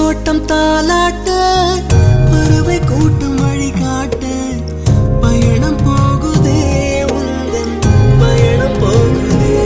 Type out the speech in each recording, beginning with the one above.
தோட்டம் தாலாட்ட பறவை கூட்டம் வழிகாட்ட பயணம் போகுதே உந்தன் பயணம் போகுதே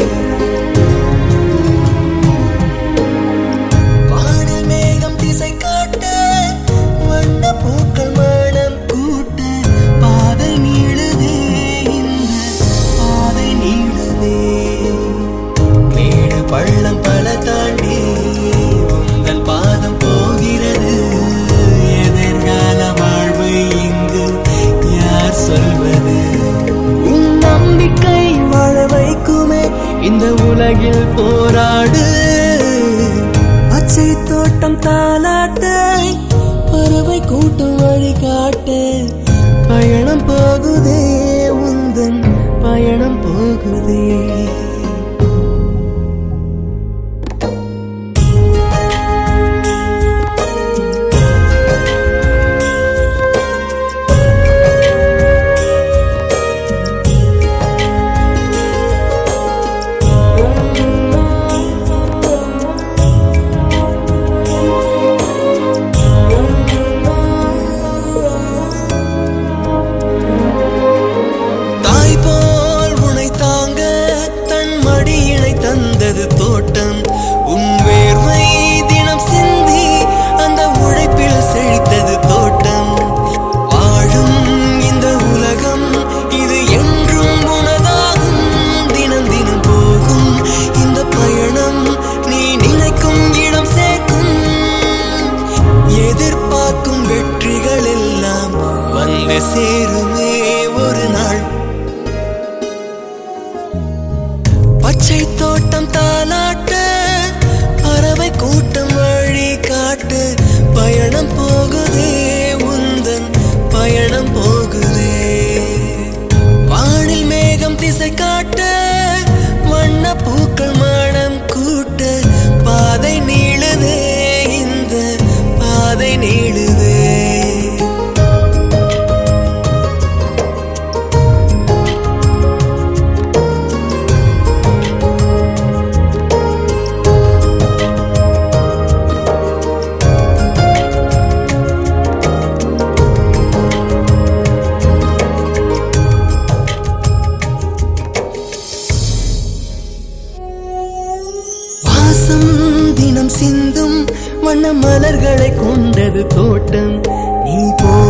வானில் மேகம் திசை காட்ட வண்ண பூக்கள் மனம் கூட்ட பாதை நீளுதே இந்த பாதை நீளுதே மேடு பள்ளம் பல தாண்டி உங்கள் பாதம் போகிறது எதிர்கால வாழ்வை இங்கு யார் சொல்வது உன் நம்பிக்கை வாழ வைக்குமே இந்த உலகில் போராடு பச்சை தோட்டம் தாலாட்ட பறவை கூட்டம் வழிகாட்டு பயணம் போகுதே உந்தன் பயணம் போகுதே தாய் போல் உனை தாங்க தன் மடியினை தந்தது தோட்டம் உன் வேர்வை தினம் சிந்தி அந்த உழைப்பில் செழித்தது தோட்டம் வாழும் இந்த உலகம் இது என்றும் உனதாகும் தினம் தினம் போகும் இந்த பயணம் நீ நினைக்கும் இடம் சேர்க்கும் எதிர்பார்க்கும் வெற்றிகள் எல்லாம் வந்து சேருமே ஒரு நாள் பச்சை தோட்டம் தாலாட்ட பறவை கூட்டம் வழி காட்டு பயணம் போகுதே உந்தன் பயணம் போகுதே வானில் மேகம் திசை காட்ட வண்ண பூக்கள் மனம் கூட்ட பாதை நீளுதே இந்த பாதை நீளுதே வாசம் தினம் சிந்தும் வண்ண மலர்களை கொண்டது தோட்டம் நீ போ